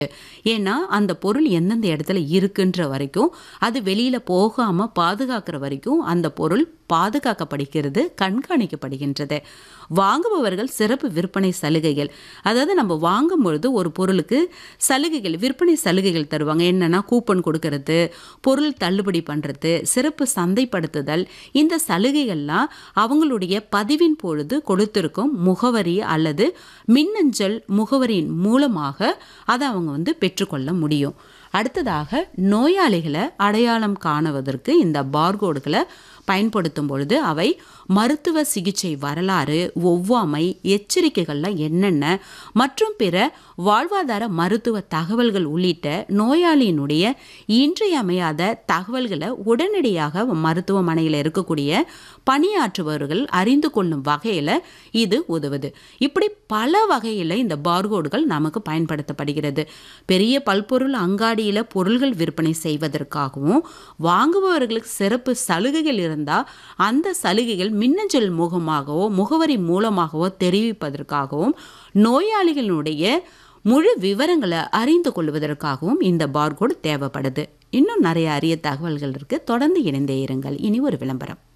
ஏன்னா அந்த பொருள் எந்தெந்த இடத்துல இருக்குன்ற வரைக்கும் அது வெளியில போகாம பாதுகாக்கிற வரைக்கும் அந்த பொருள் பாதுகாக்கப்படுகிறது கண்காணிக்கப்படுகின்றது வாங்குபவர்கள் சிறப்பு விற்பனை சலுகைகள் அதாவது நம்ம வாங்கும் பொழுது ஒரு பொருளுக்கு சலுகைகள் விற்பனை சலுகைகள் தருவாங்க என்னன்னா கூப்பன் கொடுக்கறது பொருள் தள்ளுபடி பண்றது சிறப்பு சந்தைப்படுத்துதல் இந்த சலுகைகள்லாம் அவங்களுடைய பதிவின் பொழுது கொடுத்திருக்கும் முகவரி அல்லது மின்னஞ்சல் முகவரியின் மூலமாக அதை அவங்க வந்து பெற்றுக்கொள்ள முடியும் அடுத்ததாக நோயாளிகளை அடையாளம் காணுவதற்கு இந்த பார்கோடுகளை பயன்படுத்தும் பொழுது அவை மருத்துவ சிகிச்சை வரலாறு ஒவ்வாமை எச்சரிக்கைகள்லாம் என்னென்ன மற்றும் பிற வாழ்வாதார மருத்துவ தகவல்கள் உள்ளிட்ட நோயாளியினுடைய இன்றியமையாத தகவல்களை உடனடியாக மருத்துவமனையில் இருக்கக்கூடிய பணியாற்றுபவர்கள் அறிந்து கொள்ளும் வகையில் இது உதவுது இப்படி பல வகையில் இந்த பார்கோடுகள் நமக்கு பயன்படுத்தப்படுகிறது பெரிய பல்பொருள் அங்காடியில் பொருள்கள் விற்பனை செய்வதற்காகவும் வாங்குபவர்களுக்கு சிறப்பு சலுகைகள் இருந்தால் அந்த சலுகைகள் மின்னஞ்சல் முகமாகவோ முகவரி மூலமாகவோ தெரிவிப்பதற்காகவும் நோயாளிகளுடைய முழு விவரங்களை அறிந்து கொள்வதற்காகவும் இந்த பார்கோடு தேவைப்படுது இன்னும் நிறைய அரிய தகவல்கள் இருக்கு தொடர்ந்து இணைந்தே இருங்கள் இனி ஒரு விளம்பரம்